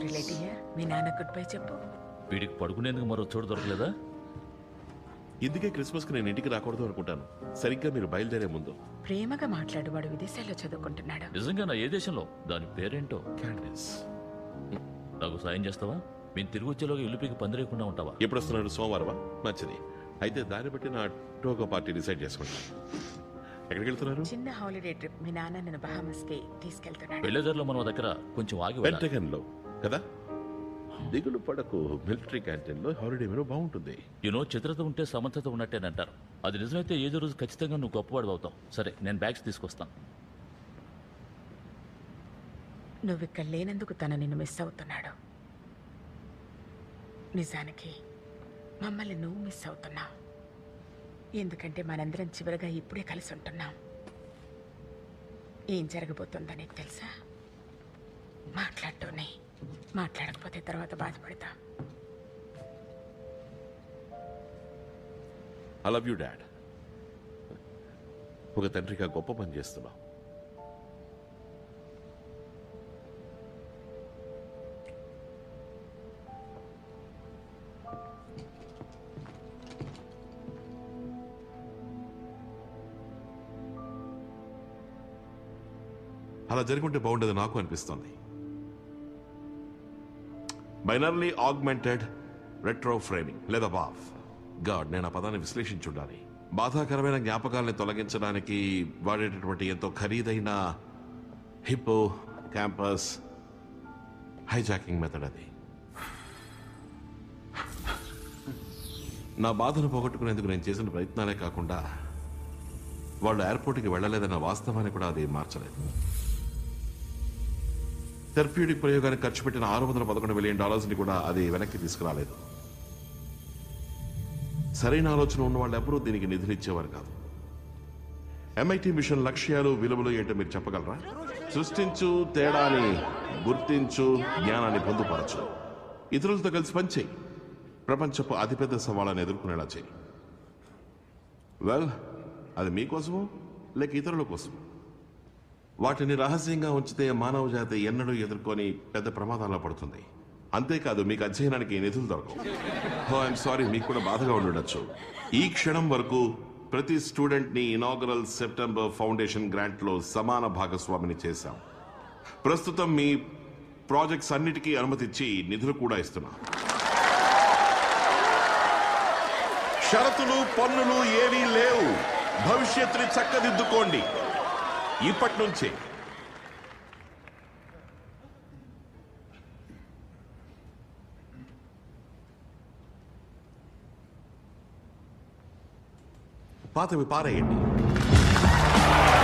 Relate here మీ నాన్న good bye చెప్పు వీడికి పడుకునేందుకు మరో చోటు దొరకలేదా ఇందుకే క్రిస్మస్ కి నేను ఇంటికి రాకూడదు అనుకుంటాను సరిగ్గా మీరు బయలుదేరే ముందు ప్రేమగా మాట్లాడు వాడు విదేశాల్లో చదువుకుంటున్నాడు నిజంగా నా ఏ దేశంలో దాని పేరేంటో క్యాండిస్ నాకు సాయం చేస్తావా మేము తిరిగి వచ్చేలోగా ఇల్లు పీకి పందిరేయకుండా ఉంటావా ఎప్పుడు వస్తున్నాడు సోమవారమా మంచిది అయితే దాన్ని బట్టి నా టోకో పార్టీ డిసైడ్ చేసుకుంటాను ఎక్కడికి వెళ్తున్నారు చిన్న హాలిడే ట్రిప్ మీ నాన్న నన్ను బహామస్ కి తీసుకెళ్తున్నాడు వెళ్ళేదారిలో మన దగ్గర కొంచెం ఆగి వెళ్ళాలి. పెంటగన్ లో కదా దిగులు పడకు మిలిటరీ క్యాంటీన్ లో హాలిడే మెనూ బాగుంటుంది యూనో చిత్రత ఉంటే సమర్థత ఉన్నట్టేని అంటారు అది నిజమైతే ఏదో రోజు ఖచ్చితంగా నువ్వు గొప్పవాడు అవుతావు సరే నేను బ్యాగ్స్ తీసుకొస్తాను నువ్వు ఇక్కడ లేనందుకు తన నిన్ను మిస్ అవుతున్నాడు నిజానికి మమ్మల్ని నువ్వు మిస్ అవుతున్నావు ఎందుకంటే మనందరం చివరిగా ఇప్పుడే కలిసి ఉంటున్నాం ఏం జరగబోతుందో నీకు తెలుసా మాట్లాడుతూనే మాట్లాడకపోతే తర్వాత బాధపడతా ఐ లవ్ యూ డాడ్ ఒక తండ్రిగా గొప్ప పని చేస్తున్నావు అలా జరుగుంటే బాగుండేది నాకు అనిపిస్తుంది బైనర్లీ ఆగ్మెంటెడ్ రెట్రో ఫ్రేమింగ్ లేదా బాఫ్ గాడ్ నేను ఆ పదాన్ని విశ్లేషించుండాలి బాధాకరమైన జ్ఞాపకాలని తొలగించడానికి వాడేటటువంటి ఎంతో ఖరీదైన హిప్పో క్యాంపస్ హైజాకింగ్ మెథడ్ అది నా బాధను పోగొట్టుకునేందుకు నేను చేసిన ప్రయత్నాలే కాకుండా వాళ్ళు ఎయిర్పోర్ట్కి వెళ్ళలేదన్న వాస్తవాన్ని కూడా అది మార్చలేదు థెరప్యూటిక్ ప్రయోగానికి ఖర్చు పెట్టిన ఆరు వందల పదకొండు మిలియన్ డాలర్స్ ని కూడా అది వెనక్కి తీసుకురాలేదు సరైన ఆలోచన ఉన్న వాళ్ళు ఎవరూ దీనికి నిధులు ఇచ్చేవారు కాదు ఎంఐటి మిషన్ లక్ష్యాలు విలువలు ఏంటో మీరు చెప్పగలరా సృష్టించు తేడాని గుర్తించు జ్ఞానాన్ని పొందుపరచు ఇతరులతో కలిసి పనిచేయి ప్రపంచపు అతిపెద్ద సవాళ్ళని ఎదుర్కొనేలా చేయి వెల్ అది మీకోసమో లేక ఇతరుల కోసమో వాటిని రహస్యంగా ఉంచితే మానవ జాతి ఎన్నడూ ఎదుర్కొని పెద్ద ప్రమాదాల్లో పడుతుంది అంతేకాదు మీకు అధ్యయనానికి నిధులు దొరకవు హో ఐఎమ్ సారీ మీకు కూడా బాధగా ఉండొచ్చు ఈ క్షణం వరకు ప్రతి స్టూడెంట్ ని ఇనాగరల్ సెప్టెంబర్ ఫౌండేషన్ గ్రాంట్ లో సమాన భాగస్వామిని చేశాం ప్రస్తుతం మీ ప్రాజెక్ట్స్ అన్నిటికీ అనుమతిచ్చి నిధులు కూడా ఇస్తున్నాం షరతులు పన్నులు ఏవీ లేవు భవిష్యత్తుని చక్కదిద్దుకోండి ఇప్పటి నుంచే పాతవి పారేయండి